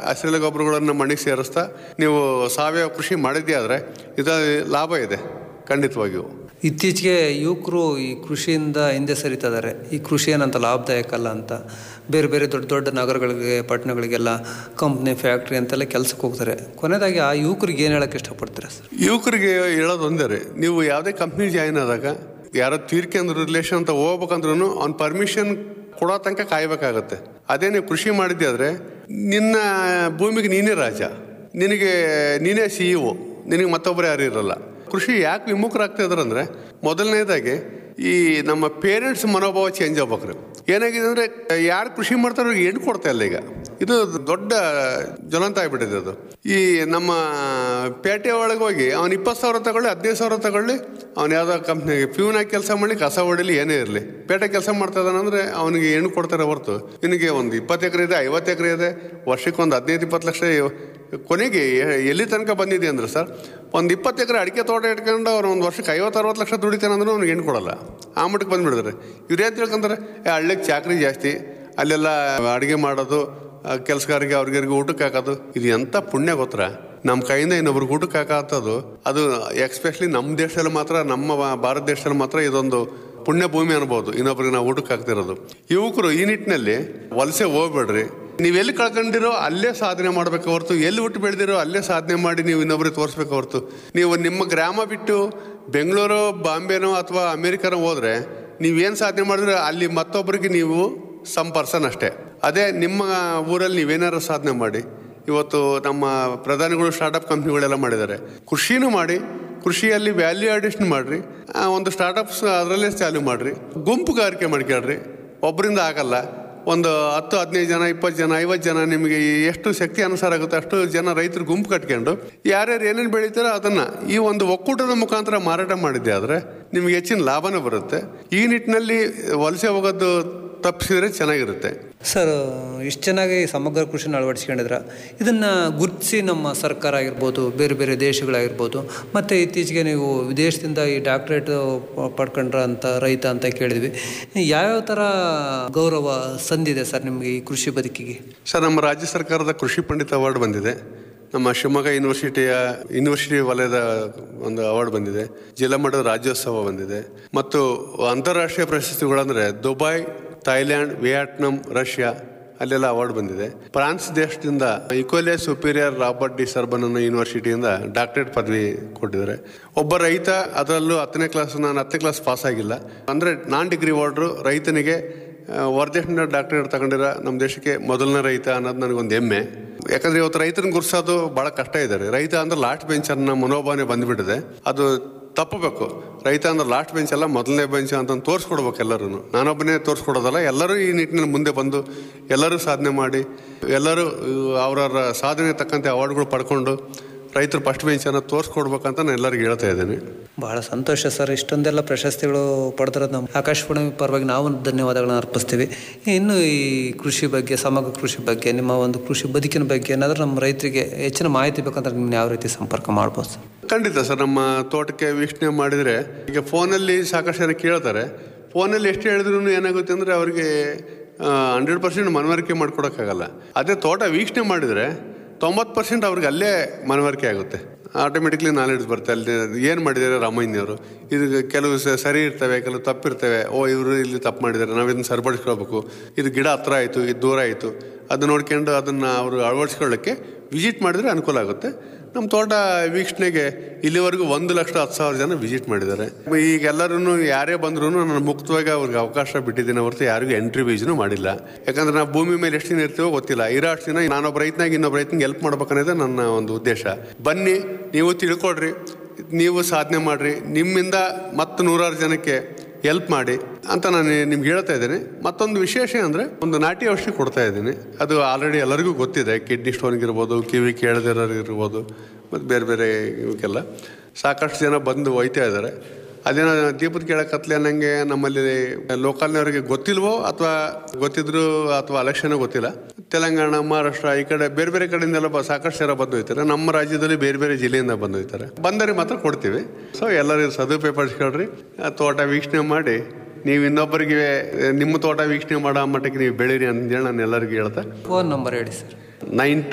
ಹಸಿರೆಲೆ ಗೊಬ್ಬರಗಳನ್ನು ಮಣ್ಣಿಗೆ ಸೇರಿಸ್ತಾ ನೀವು ಸಾವಯವ ಕೃಷಿ ಮಾಡಿದ್ದೇ ಆದರೆ ಇದರ ಲಾಭ ಇದೆ ಖಂಡಿತವಾಗಿಯೂ ಇತ್ತೀಚೆಗೆ ಯುವಕರು ಈ ಕೃಷಿಯಿಂದ ಹಿಂದೆ ಸರಿತಿದ್ದಾರೆ ಈ ಕೃಷಿ ಏನಂತ ಲಾಭದಾಯಕ ಅಲ್ಲ ಅಂತ ಬೇರೆ ಬೇರೆ ದೊಡ್ಡ ದೊಡ್ಡ ನಗರಗಳಿಗೆ ಪಟ್ಟಣಗಳಿಗೆಲ್ಲ ಕಂಪ್ನಿ ಫ್ಯಾಕ್ಟ್ರಿ ಅಂತೆಲ್ಲ ಕೆಲಸಕ್ಕೆ ಹೋಗ್ತಾರೆ ಕೊನೆಯದಾಗಿ ಆ ಯುವಕರಿಗೆ ಏನು ಹೇಳಕ್ಕೆ ಇಷ್ಟಪಡ್ತೀರಾ ಸರ್ ಯುವಕರಿಗೆ ಹೇಳೋದು ಒಂದೇ ರೀ ನೀವು ಯಾವುದೇ ಕಂಪ್ನಿ ಜಾಯಿನ್ ಆದಾಗ ಯಾರೋ ತೀರ್ಕೆಂದ್ರ ರಿಲೇಷನ್ ಅಂತ ಹೋಗ್ಬೇಕಂದ್ರೂ ಅವ್ನ ಪರ್ಮಿಷನ್ ಕೊಡೋ ತನಕ ಕಾಯ್ಬೇಕಾಗತ್ತೆ ಅದೇ ನೀವು ಕೃಷಿ ಮಾಡಿದ್ದೆ ಆದರೆ ನಿನ್ನ ಭೂಮಿಗೆ ನೀನೇ ರಾಜ ನಿನಗೆ ನೀನೇ ಸಿ ಇ ನಿನಗೆ ಮತ್ತೊಬ್ಬರು ಯಾರು ಇರಲ್ಲ ಕೃಷಿ ಯಾಕೆ ವಿಮುಖರಾಗ್ತಾ ಇದಾರೆ ಅಂದರೆ ಮೊದಲನೇದಾಗಿ ಈ ನಮ್ಮ ಪೇರೆಂಟ್ಸ್ ಮನೋಭಾವ ಚೇಂಜ್ ಆಗ್ಬೇಕ್ರಿ ಏನಾಗಿದೆ ಅಂದರೆ ಯಾರು ಕೃಷಿ ಮಾಡ್ತಾರೋ ಅವ್ರಿಗೆ ಹೆಣ್ಣು ಕೊಡ್ತಾ ಇಲ್ಲ ಈಗ ಇದು ದೊಡ್ಡ ಜ್ವಲಂತ ಆಗ್ಬಿಟ್ಟಿದೆ ಅದು ಈ ನಮ್ಮ ಪೇಟೆ ಒಳಗೆ ಹೋಗಿ ಅವ್ನು ಇಪ್ಪತ್ತು ಸಾವಿರ ತಗೊಳ್ಳಿ ಹದಿನೈದು ಸಾವಿರ ತಗೊಳ್ಳಿ ಅವ್ನು ಯಾವುದೋ ಕಂಪ್ನಿಗೆ ಪ್ಯೂನಾಗಿ ಕೆಲಸ ಮಾಡಲಿ ಕಸ ಹೊಡಿಲಿ ಏನೇ ಇರಲಿ ಪೇಟೆ ಕೆಲಸ ಮಾಡ್ತಾ ಇದ್ದಾನಂದ್ರೆ ಅವನಿಗೆ ಹೆಣ್ಣು ಕೊಡ್ತಾರೆ ಹೊರತು ನಿನಗೆ ಒಂದು ಇಪ್ಪತ್ತು ಎಕರೆ ಇದೆ ಐವತ್ತು ಎಕರೆ ಇದೆ ವರ್ಷಕ್ಕೆ ಒಂದು ಹದಿನೈದು ಇಪ್ಪತ್ತು ಲಕ್ಷ ಕೊನೆಗೆ ಎ- ಎಲ್ಲಿ ತನಕ ಬಂದಿದೆ ಅಂದ್ರೆ ಸರ್ ಒಂದು ಇಪ್ಪತ್ತು ಎಕರೆ ಅಡಿಕೆ ತೋಟ ಇಟ್ಕೊಂಡು ಅವ್ರು ಒಂದು ವರ್ಷಕ್ಕೆ ಐವತ್ತು ಅರವತ್ತು ಲಕ್ಷ ದುಡಿತಾನೆ ಅಂದ್ರೆ ಅವ್ನಿಗೆ ಹೆಣ್ಣು ಕೊಡಲ್ಲ ಆ ಮಟ್ಟಕ್ಕೆ ಬಂದ್ಬಿಡಿದ್ರೆ ಇವ್ರು ಏನು ತಿಳ್ಕೊಂತಾರೆ ಏ ಹಳ್ಳಿಗೆ ಚಾಕ್ರಿ ಜಾಸ್ತಿ ಅಲ್ಲೆಲ್ಲ ಅಡುಗೆ ಮಾಡೋದು ಆ, ಕೆಲ್ಸಗಾರಿಗೆ ಅವ್ರಿಗೆ ಊಟಕ್ಕೆ ಹಾಕೋದು ಇದು ಎಂಥ ಪುಣ್ಯ ಗೊತ್ತರ ನಮ್ಮ ಕೈಯಿಂದ ಇನ್ನೊಬ್ರಿಗೆ ಊಟಕ್ಕೆ ಹಾಕತ್ತದು ಅದು ಎಕ್ಸ್ಪೆಷಲಿ ನಮ್ಮ ದೇಶದಲ್ಲಿ ಮಾತ್ರ ನಮ್ಮ ಭಾರತ ದೇಶದಲ್ಲಿ ಮಾತ್ರ ಇದೊಂದು ಪುಣ್ಯ ಭೂಮಿ ಅನ್ಬೋದು ಇನ್ನೊಬ್ರಿಗೆ ನಾವು ಊಟಕ್ಕೆ ಹಾಕ್ತಿರೋದು ಯುವಕರು ಈ ನಿಟ್ಟಿನಲ್ಲಿ ವಲಸೆ ಹೋಗ್ಬೇಡ್ರಿ ನೀವೆಲ್ಲಿ ಕಳ್ಕೊಂಡಿರೋ ಅಲ್ಲೇ ಸಾಧನೆ ಮಾಡ್ಬೇಕು ಹೊರತು ಎಲ್ಲಿ ಹುಟ್ಟು ಬೆಳೆದಿರೋ ಅಲ್ಲೇ ಸಾಧನೆ ಮಾಡಿ ನೀವು ಇನ್ನೊಬ್ರಿಗೆ ತೋರಿಸ್ಬೇಕು ಹೊರತು ನೀವು ನಿಮ್ಮ ಗ್ರಾಮ ಬಿಟ್ಟು ಬೆಂಗಳೂರು ಬಾಂಬೆನೋ ಅಥವಾ ಅಮೇರಿಕಾನೋ ಹೋದ್ರೆ ನೀವೇನು ಸಾಧನೆ ಮಾಡಿದ್ರೆ ಅಲ್ಲಿ ಮತ್ತೊಬ್ಬರಿಗೆ ನೀವು ಸಮ್ ಪರ್ಸನ್ ಅಷ್ಟೇ ಅದೇ ನಿಮ್ಮ ಊರಲ್ಲಿ ನೀವೇನಾರು ಸಾಧನೆ ಮಾಡಿ ಇವತ್ತು ನಮ್ಮ ಪ್ರಧಾನಿಗಳು ಸ್ಟಾರ್ಟಪ್ ಕಂಪ್ನಿಗಳೆಲ್ಲ ಮಾಡಿದ್ದಾರೆ ಕೃಷಿನೂ ಮಾಡಿ ಕೃಷಿಯಲ್ಲಿ ವ್ಯಾಲ್ಯೂ ಅಡಿಷನ್ ಮಾಡ್ರಿ ಆ, ಒಂದು ಸ್ಟಾರ್ಟಪ್ಸ್ ಅದರಲ್ಲೇ ಚಾಲು ಮಾಡ್ರಿ ಗುಂಪುಗಾರಿಕೆ ಮಾಡ್ಕೊಳ್ರಿ ಒಬ್ಬರಿಂದ ಆಗಲ್ಲ ಒಂದು ಹತ್ತು ಹದಿನೈದು ಜನ ಇಪ್ಪತ್ತು ಜನ ಐವತ್ತು ಜನ ನಿಮಗೆ ಎಷ್ಟು ಶಕ್ತಿ ಅನುಸಾರ ಆಗುತ್ತೆ ಅಷ್ಟು ಜನ ರೈತರು ಗುಂಪು ಕಟ್ಕೊಂಡು ಯಾರ್ಯಾರು ಏನೇನು ಬೆಳೀತಾರೋ ಅದನ್ನ ಈ ಒಂದು ಒಕ್ಕೂಟದ ಮುಖಾಂತರ ಮಾರಾಟ ಮಾಡಿದ್ದೆ ಆದರೆ ನಿಮಗೆ ಹೆಚ್ಚಿನ ಲಾಭನೂ ಬರುತ್ತೆ ಈ ನಿಟ್ಟಿನಲ್ಲಿ ವಲಸೆ ಹೋಗೋದು ತಪ್ಪಿಸಿದ್ರೆ ಚೆನ್ನಾಗಿರುತ್ತೆ ಸರ್ ಇಷ್ಟು ಚೆನ್ನಾಗಿ ಸಮಗ್ರ ಕೃಷಿನ ಅಳವಡಿಸ್ಕೊಂಡಿದ್ರ ಇದನ್ನು ಗುರುತಿಸಿ ನಮ್ಮ ಸರ್ಕಾರ ಆಗಿರ್ಬೋದು ಬೇರೆ ಬೇರೆ ದೇಶಗಳಾಗಿರ್ಬೋದು ಮತ್ತು ಇತ್ತೀಚೆಗೆ ನೀವು ವಿದೇಶದಿಂದ ಈ ಡಾಕ್ಟ್ರೇಟ್ ಪಡ್ಕೊಂಡ್ರ ಅಂತ ರೈತ ಅಂತ ಕೇಳಿದ್ವಿ ಯಾವ್ಯಾವ ಥರ ಗೌರವ ಸಂದಿದೆ ಸರ್ ನಿಮಗೆ ಈ ಕೃಷಿ ಬದುಕಿಗೆ ಸರ್ ನಮ್ಮ ರಾಜ್ಯ ಸರ್ಕಾರದ ಕೃಷಿ ಪಂಡಿತ ಅವಾರ್ಡ್ ಬಂದಿದೆ ನಮ್ಮ ಶಿವಮೊಗ್ಗ ಯೂನಿವರ್ಸಿಟಿಯ ಯೂನಿವರ್ಸಿಟಿ ವಲಯದ ಒಂದು ಅವಾರ್ಡ್ ಬಂದಿದೆ ಜಿಲ್ಲಾ ಮಟ್ಟದ ರಾಜ್ಯೋತ್ಸವ ಬಂದಿದೆ ಮತ್ತು ಅಂತಾರಾಷ್ಟ್ರೀಯ ಪ್ರಶಸ್ತಿಗಳಂದ್ರೆ ದುಬೈ ಥೈಲ್ಯಾಂಡ್ ವಿಯಟ್ನಾಂ ರಷ್ಯಾ ಅಲ್ಲೆಲ್ಲ ಅವಾರ್ಡ್ ಬಂದಿದೆ ಫ್ರಾನ್ಸ್ ದೇಶದಿಂದ Ecole Superieure Robert de Sorbon ಅನ್ನೋ ಯೂನಿವರ್ಸಿಟಿಯಿಂದ ಡಾಕ್ಟರೇಟ್ ಪದವಿ ಕೊಟ್ಟಿದ್ದಾರೆ ಒಬ್ಬ ರೈತ ಅದರಲ್ಲೂ ಹತ್ತನೇ ಕ್ಲಾಸ್ ನಾನು ಹತ್ತನೇ ಕ್ಲಾಸ್ ಪಾಸ್ ಆಗಿಲ್ಲ ಅಂದರೆ ನಾನ್ ಡಿಗ್ರಿ ಹೋಲ್ಡ್ರು ರೈತನಿಗೆ ವರ್ದೇಶನ ಡಾಕ್ಟರೇಟ್ ತಗೊಂಡಿರೋ ನಮ್ಮ ದೇಶಕ್ಕೆ ಮೊದಲನೇ ರೈತ ಅನ್ನೋದು ನನಗೊಂದು ಹೆಮ್ಮೆ ಯಾಕಂದ್ರೆ ಇವತ್ತು ರೈತನ ಗುರ್ಸೋದು ಬಹಳ ಕಷ್ಟ ಇದ್ದಾರೆ ರೈತ ಅಂದ್ರೆ ಲಾಸ್ಟ್ ಬೆಂಚ್ ಅನ್ನೋ ಮನೋಭಾವನೆ ಬಂದ್ಬಿಟ್ಟಿದೆ ಅದು ತಪ್ಪಬೇಕು ರೈತ ಅಂದ್ರೆ ಲಾಸ್ಟ್ ಬೆಂಚ್ ಅಲ್ಲ ಮೊದಲನೇ ಬೆಂಚ್ ಅಂತ ತೋರಿಸ್ಕೊಡ್ಬೇಕು ಎಲ್ಲರೂ ನಾನೊಬ್ಬನೇ ತೋರಿಸ್ಕೊಡೋದಲ್ಲ ಎಲ್ಲರೂ ಈ ನಿಟ್ಟಿನಲ್ಲಿ ಮುಂದೆ ಬಂದು ಎಲ್ಲರೂ ಸಾಧನೆ ಮಾಡಿ ಎಲ್ಲರೂ ಅವರವರ ಸಾಧನೆ ತಕ್ಕಂತೆ ಅವಾರ್ಡ್ಗಳು ಪಡ್ಕೊಂಡು ರೈತರು ಫಸ್ಟ್ ಬೆಂಚನ್ನು ತೋರಿಸ್ಕೊಡ್ಬೇಕಂತ ನಾನು ಎಲ್ಲರಿಗೂ ಹೇಳ್ತಾ ಇದ್ದೀನಿ ಬಹಳ ಸಂತೋಷ ಸರ್ ಇಷ್ಟೊಂದೆಲ್ಲ ಪ್ರಶಸ್ತಿಗಳು ಪಡೆದಿರೋದು ನಮ್ಮ ಆಕಾಶವಾಣಿ ಪರವಾಗಿ ನಾವು ಧನ್ಯವಾದಗಳನ್ನ ಅರ್ಪಿಸ್ತೀವಿ ಇನ್ನು ಈ ಕೃಷಿ ಬಗ್ಗೆ ಸಮಗ್ರ ಕೃಷಿ ಬಗ್ಗೆ ನಿಮ್ಮ ಒಂದು ಕೃಷಿ ಬದುಕಿನ ಬಗ್ಗೆ ಏನಾದರೂ ನಮ್ಮ ರೈತರಿಗೆ ಹೆಚ್ಚಿನ ಮಾಹಿತಿ ಬೇಕಂದ್ರೆ ನಿಮ್ಮನ್ನ ಯಾವ ರೀತಿ ಸಂಪರ್ಕ ಮಾಡ್ಬೋದು ಸರ್ ಖಂಡಿತ ಸರ್ ನಮ್ಮ ತೋಟಕ್ಕೆ ವೀಕ್ಷಣೆ ಮಾಡಿದರೆ ಈಗ ಫೋನಲ್ಲಿ ಸಾಕಷ್ಟು ಜನ ಕೇಳ್ತಾರೆ ಫೋನಲ್ಲಿ ಎಷ್ಟು ಹೇಳಿದ್ರು ಏನಾಗುತ್ತೆ ಅಂದರೆ ಅವರಿಗೆ ಹಂಡ್ರೆಡ್ ಪರ್ಸೆಂಟ್ ಮನವರಿಕೆ ಮಾಡ್ಕೊಡೋಕ್ಕಾಗಲ್ಲ ಅದೇ ತೋಟ ವೀಕ್ಷಣೆ ಮಾಡಿದರೆ ತೊಂಬತ್ತು ಪರ್ಸೆಂಟ್ ಅವ್ರಿಗೆ ಅಲ್ಲೇ ಮನವರಿಕೆ ಆಗುತ್ತೆ ಆಟೋಮೆಟಿಕ್ಲಿ ನಾಲೆಡ್ಜ್ ಬರುತ್ತೆ ಅಲ್ಲಿ ಏನು ಮಾಡಿದ್ದಾರೆ ರಾಮಯ್ಯನವರು ಇದು ಕೆಲವು ಸ- ಸರಿ ಇರ್ತವೆ ಕೆಲವು ತಪ್ಪಿರ್ತವೆ ಓ ಇವರು ಇಲ್ಲಿ ತಪ್ಪು ಮಾಡಿದ್ದಾರೆ ನಾವು ಇದನ್ನು ಸರಿಪಡಿಸ್ಕೊಳ್ಬೇಕು ಇದು ಗಿಡ ಹತ್ರ ಆಯಿತು ಇದು ದೂರ ಆಯಿತು ಅದು ನೋಡ್ಕೊಂಡು ಅದನ್ನು ಅವರು ಅಳವಡಿಸ್ಕೊಳ್ಳೋಕ್ಕೆ ವಿಸಿಟ್ ಮಾಡಿದರೆ ಅನುಕೂಲ ಆಗುತ್ತೆ ನಮ್ಮ ತೋಟ ವೀಕ್ಷಣೆಗೆ ಇಲ್ಲಿವರೆಗೂ ಒಂದು ಲಕ್ಷ ಹತ್ತು ಸಾವಿರ ಜನ ವಿಸಿಟ್ ಮಾಡಿದ್ದಾರೆ ಈಗ ಎಲ್ಲರೂ ಯಾರೇ ಬಂದ್ರೂ ನಾನು ಮುಕ್ತವಾಗಿ ಅವ್ರಿಗೆ ಅವಕಾಶ ಬಿಟ್ಟಿದ್ದೀನಿ ಹೊರತು ಯಾರಿಗೂ ಎಂಟ್ರಿ ವೀಸ್ನು ಮಾಡಿಲ್ಲ ಯಾಕಂದ್ರೆ ನಾವು ಭೂಮಿ ಮೇಲೆ ಎಷ್ಟು ದಿನ ಇರ್ತೀವೋ ಗೊತ್ತಿಲ್ಲ ಇರೋ ಅಷ್ಟು ದಿನ ನಾನೊಬ್ಬ ರೈತನಾಗಿ ಇನ್ನೊಬ್ಬ ರೈತನಿಗೆ ಹೆಲ್ಪ್ ಮಾಡ್ಬೇಕನ್ನೋದೇ ನನ್ನ ಒಂದು ಉದ್ದೇಶ ಬನ್ನಿ ನೀವು ತಿಳ್ಕೊಡ್ರಿ ನೀವು ಸಾಧನೆ ಮಾಡ್ರಿ ನಿಮ್ಮಿಂದ ಮತ್ತು ನೂರಾರು ಜನಕ್ಕೆ ಹೆಲ್ಪ್ ಮಾಡಿ ಅಂತ ನಾನು ನಿಮ್ಗೆ ಹೇಳ್ತಾ ಇದ್ದೀನಿ ಮತ್ತೊಂದು ವಿಶೇಷ ಅಂದರೆ ಒಂದು ನಾಟಿ ಔಷಧಿ ಕೊಡ್ತಾ ಇದ್ದೀನಿ ಅದು ಆಲ್ರೆಡಿ ಎಲ್ಲರಿಗೂ ಗೊತ್ತಿದೆ ಕಿಡ್ನಿ ಸ್ಟೋನ್ಗಿರ್ಬೋದು ಕಿವಿ ಕೇಳದಿರೋರಿರ್ಬೋದು ಮತ್ತು ಬೇರೆ ಬೇರೆ ಇವಕ್ಕೆಲ್ಲ ಸಾಕಷ್ಟು ಜನ ಬಂದು ಒಯ್ತಾ ಇದ್ದಾರೆ ಅದೇನೋ ದೀಪದ ಕೆಳ ಕತ್ಲೆ ಅನ್ನಂಗೆ ನಮ್ಮಲ್ಲಿ ಲೋಕಲ್ನವರಿಗೆ ಗೊತ್ತಿಲ್ವೋ ಅಥವಾ ಗೊತ್ತಿದ್ರು ಅಥವಾ ಅಲೆಕ್ಷನ್ ಗೊತ್ತಿಲ್ಲ ತೆಲಂಗಾಣ ಮಹಾರಾಷ್ಟ್ರ ಈ ಕಡೆ ಬೇರೆ ಬೇರೆ ಕಡೆಯಿಂದೆಲ್ಲ ಬ- ಸಾಕಷ್ಟು ಜನ ಬಂದು ಹೋಯ್ತಾರೆ ನಮ್ಮ ರಾಜ್ಯದಲ್ಲಿ ಬೇರೆ ಬೇರೆ ಜಿಲ್ಲೆಯಿಂದ ಬಂದು ಹೋಯ್ತಾರೆ ಬಂದರೆ ಮಾತ್ರ ಕೊಡ್ತೀವಿ ಸೊ ಎಲ್ಲರೂ ಸದುಪಯೋಗಪಡಿಸ್ಕೊಳ್ರಿ ಆ ತೋಟ ವೀಕ್ಷಣೆ ಮಾಡಿ ನೀವು ಇನ್ನೊಬ್ಬರಿಗೆ ನಿಮ್ಮ ತೋಟ ವೀಕ್ಷಣೆ ಮಾಡೋ ಮಟ್ಟಕ್ಕೆ ನೀವು ಬೆಳೀರಿ ಅಂತೇಳಿ ನಾನು ಎಲ್ಲರಿಗೂ ಹೇಳ್ತಾ ಫೋನ್ ನಂಬರ್ ಹೇಳಿ ಸರ್ ನೈನ್